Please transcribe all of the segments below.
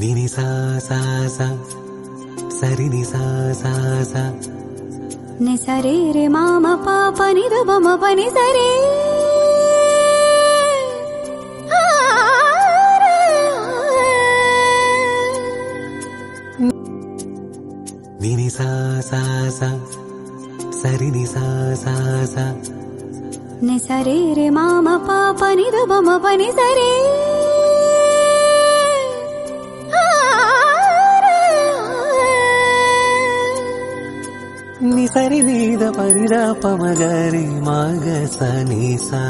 നിനി സാ സാ സാ സരി നി സാ സാ സാ ని సరే రే మామ పాప నిద బమ పని సరే നിനി സാ സാ സാ സരി നി സാ സാ സാ ని సరే రే మామ పాప నిద బమ పని సరే നി സരി നീത പരിത പമഗരി മഗ സ നി സാ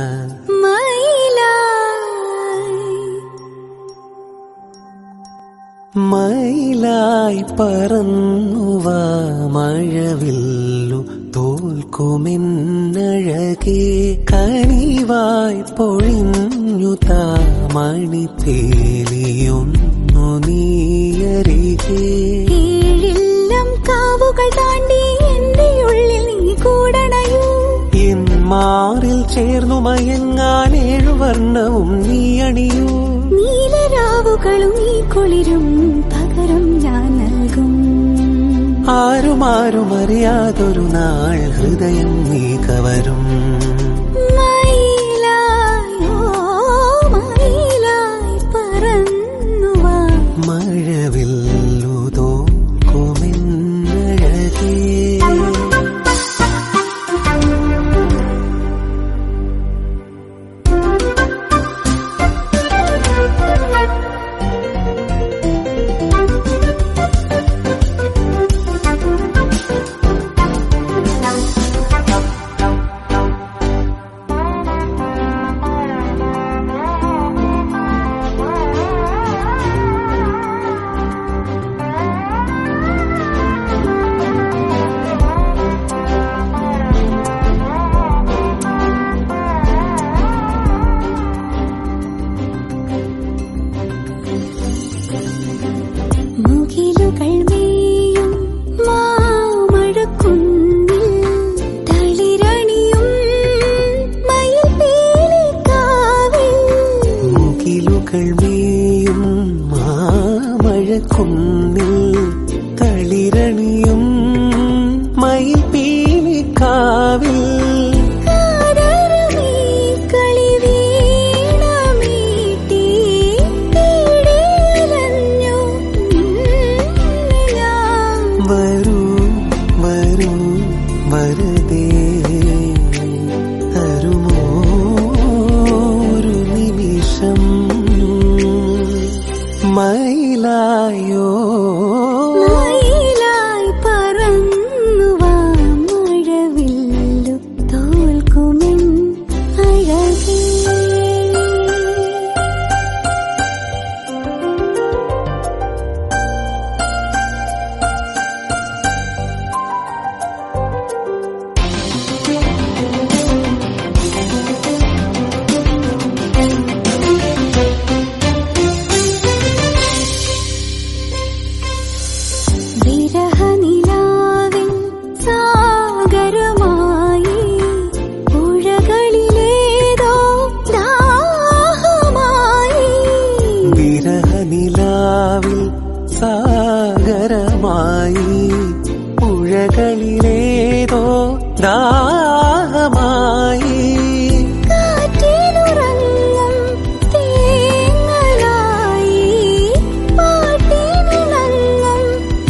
മയിലായി പറന്നുവ മഴവില്ലു തോൽക്കുമെന്നഴകേ കനിവായി പൊഴിഞ്ഞു താമണി തേലിയൊന്നു നീയരികേ ഏഴില്ലം കാവുകൾ താണ്ടി എന്റെ ഉള്ളിൽ നീ കൂടണയൂ എൻ മാറിൽ ചേർന്നു മയങ്ങാൻ ഏഴുവർണ്ണവും നീ അണിയൂ നീലരാവുകളും ഈ കുളിരും പകരം ഞാൻ നൽകും ആരും ആരും അറിയാതൊരു നാൾ ഹൃദയം നീ കവരും മയിലായോ മയിലായി പറന്നുവാ മഴവില്ലു തോൽക്കുമെന്നഴകേ മുകിലുകൾ മേയും മാമഴക്കുന്നിൽ തളിരണിയും മയിൽപ്പീലിക്കാവിൽ മുകിലുകൾ മേയും മാമഴക്കുന്നിൽ തളിരണിയും മയിൽ പീലിക്കാവിൽ കാതരമീ കളിവീണമീട്ടി തേടിയലഞ്ഞു നിന്നെ ഞാൻ. വരൂ വരൂ വരതേ തരുമോ ഒരു നിമിഷം മയിലായോ മയിലായി പറന്നുവാ മഴവില്ലു തോൽക്കുമെൻ അഴകേ വിരഹനിലാവിൻ സാഗരമായി പുഴകളിലേതോ ദാഹമായി വിരഹനിലാവിൽ സാഗരമായി പുഴകളിലേതോ ദാഹമായി കാറ്റിലുറങ്ങും തേങ്ങലായി പാട്ടിനിണങ്ങും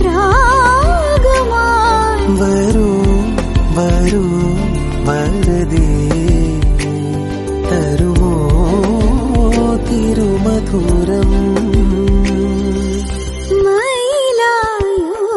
രാഗമായി വരൂ വരൂ വരതേ തരുമോ തിരുമധുരം മയിലായോ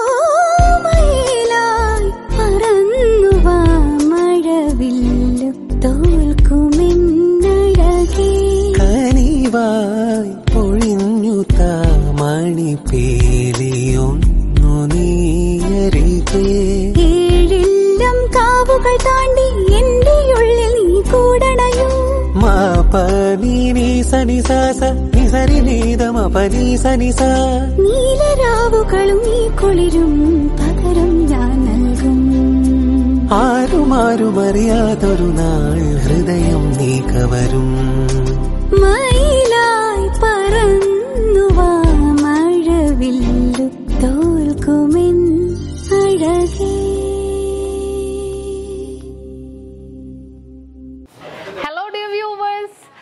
മയിലായി പറന്നുവാ മഴവില്ലു തോൽക്കുമെന്നഴകേ കനിവായി പൊഴിഞ്ഞു താമണി പേലിയൊന്നു നീയരികേ ഏഴില്ലം കാവുകൾ താണ്ടി എന്റെ ഉള്ളിൽ നീ കൂടണയോ മാപനി നീ സനി സാസ നിസരി നീതമ പനി സനി സാ നീലരാവുകളും ഈ കുളിരും പകരം ഞാൻ നൽകും ആരുമാരും അറിയാതൊരു നാൾ ഹൃദയം നീ കവരും മയിലായി പറന്നുവാ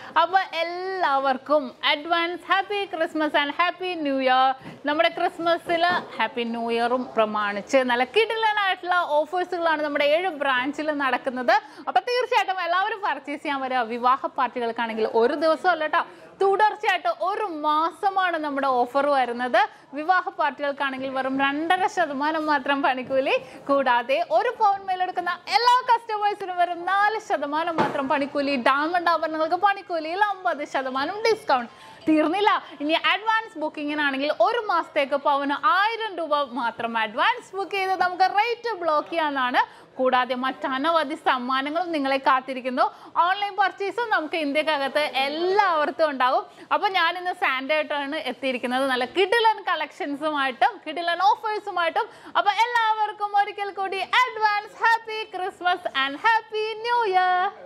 അപ്പോൾ എല്ലാവർക്കും advance happy Christmas and happy new year നമ്മുടെ ക്രിസ്മസിൽ ഹാപ്പി ന്യൂ ഇയറും പ്രമാണിച്ച് നല്ല കിടിലനായിട്ടുള്ള ഓഫേഴ്സുകളാണ് നമ്മുടെ ഏഴ് ബ്രാഞ്ചിൽ നടക്കുന്നത് അപ്പോൾ തീർച്ചയായിട്ടും എല്ലാവരും പർച്ചേസ് ചെയ്യാൻ വരിക വിവാഹ പാർട്ടികൾക്കാണെങ്കിൽ ഒരു ദിവസം അല്ല കേട്ടോ തുടർച്ചയായിട്ട് ഒരു മാസമാണ് നമ്മുടെ ഓഫർ വരുന്നത് വിവാഹ പാർട്ടികൾക്കാണെങ്കിൽ വെറും രണ്ടര ശതമാനം മാത്രം പണിക്കൂലി കൂടാതെ ഒരു പൗൺ മേലെടുക്കുന്ന എല്ലാ കസ്റ്റമേഴ്സിനും വെറും നാല് ശതമാനം മാത്രം പണിക്കൂലി ഡയമണ്ട് ആഭരണങ്ങൾക്ക് പണിക്കൂലിയിൽ അമ്പത് ശതമാനം ഡിസ്കൗണ്ട് തീർന്നില്ല ഇനി അഡ്വാൻസ് ബുക്കിങ്ങിനാണെങ്കിൽ ഒരു മാസത്തേക്ക് പവന് ആയിരം രൂപ മാത്രം അഡ്വാൻസ് ബുക്ക് ചെയ്ത് നമുക്ക് റേറ്റ് ബ്ലോക്ക് ചെയ്യാനാണ് കൂടാതെ മറ്റനവധി സമ്മാനങ്ങളും നിങ്ങളെ കാത്തിരിക്കുന്നു ഓൺലൈൻ പർച്ചേസും നമുക്ക് ഇന്ത്യക്കകത്ത് എല്ലാവർക്കും ഉണ്ടാവും അപ്പോൾ ഞാൻ ഇന്ന് സാൻഡേ ആയിട്ടാണ് എത്തിയിരിക്കുന്നത് നല്ല കിഡിലൻ കളക്ഷൻസുമായിട്ടും കിഡിലൻ ഓഫേഴ്സുമായിട്ടും അപ്പോൾ എല്ലാവർക്കും ഒരിക്കൽ കൂടി advance happy Christmas and happy new year